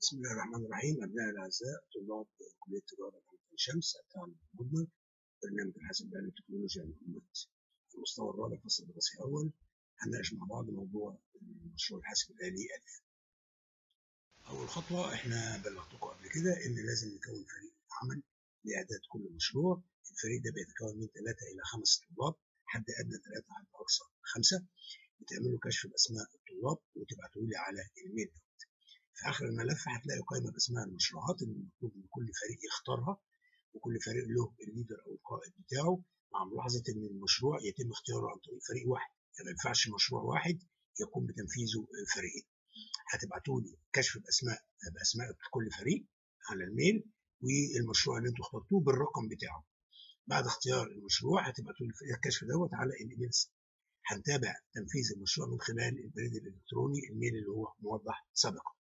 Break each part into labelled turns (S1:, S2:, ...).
S1: بسم الله الرحمن الرحيم أبنائي الأعزاء طلاب كلية تجارة جامعة عين شمس التعلم المدمج برنامج الحاسب الآلي والتكنولوجيا للأمهات المستوى الرابع فصل الدراسي الأول هنناقش مع بعض موضوع مشروع الحاسب الآلي ألف أول خطوة إحنا بلغتكم قبل كده إن لازم نكون فريق عمل لإعداد كل مشروع الفريق ده بيتكون من ثلاثة إلى خمس طلاب حد أدنى ثلاثة حد أقصى خمسة بتعملوا كشف بأسماء الطلاب وتبعتوا لي على الميل في اخر الملف هتلاقي قائمه باسماء المشروعات اللي المفروض ان كل فريق يختارها وكل فريق له الليدر او القائد بتاعه مع ملاحظه ان المشروع يتم اختياره عن طريق فريق واحد يعني ما ينفعش مشروع واحد يقوم بتنفيذه فريقين هتبعتوا لي كشف باسماء باسماء كل فريق على الميل والمشروع اللي انتوا اخترتوه بالرقم بتاعه بعد اختيار المشروع هتبعتوا لي الكشف دوت على الايميل هنتابع تنفيذ المشروع من خلال البريد الالكتروني الميل اللي هو موضح سابقا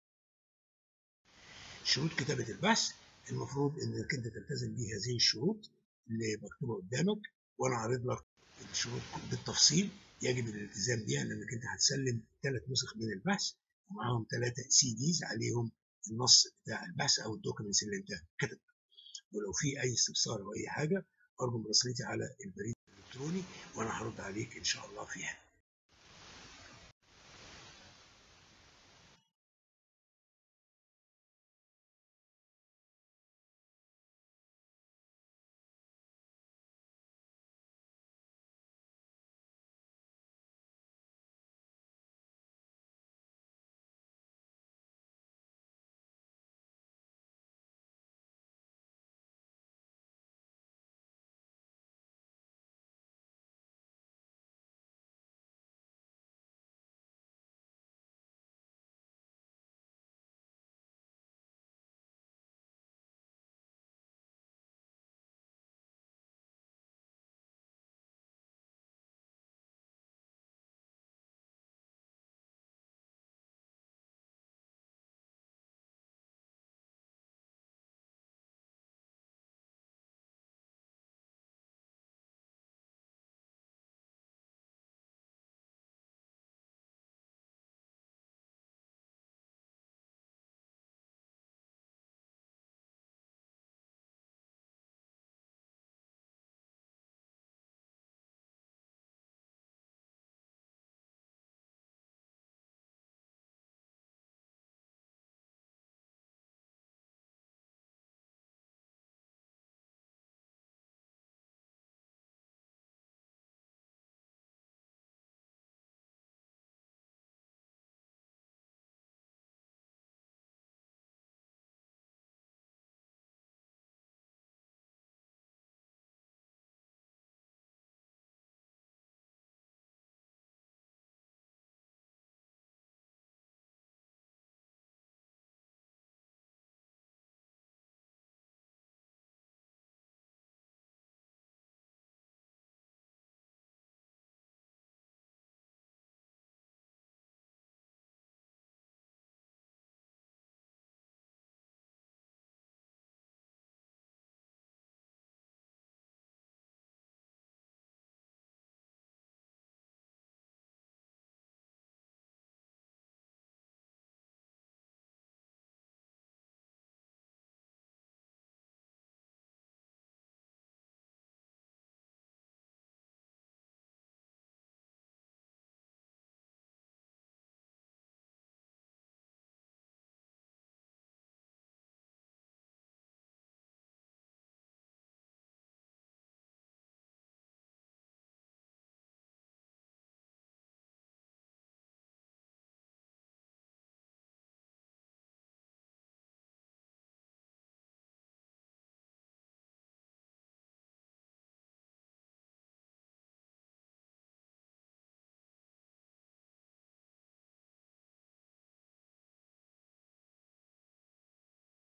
S1: شروط كتابة البحث المفروض انك انت تلتزم بهذه الشروط اللي مكتوبة قدامك وانا عارض لك الشروط بالتفصيل يجب الالتزام بها لانك انت هتسلم ثلاث نسخ من البحث ومعاهم ثلاثة سي ديز عليهم النص بتاع البحث او الدوكيومنتس اللي انت كتبتها ولو في اي استفسار او اي حاجة ارجو مراسلتي على البريد الالكتروني وانا هرد عليك ان شاء الله فيها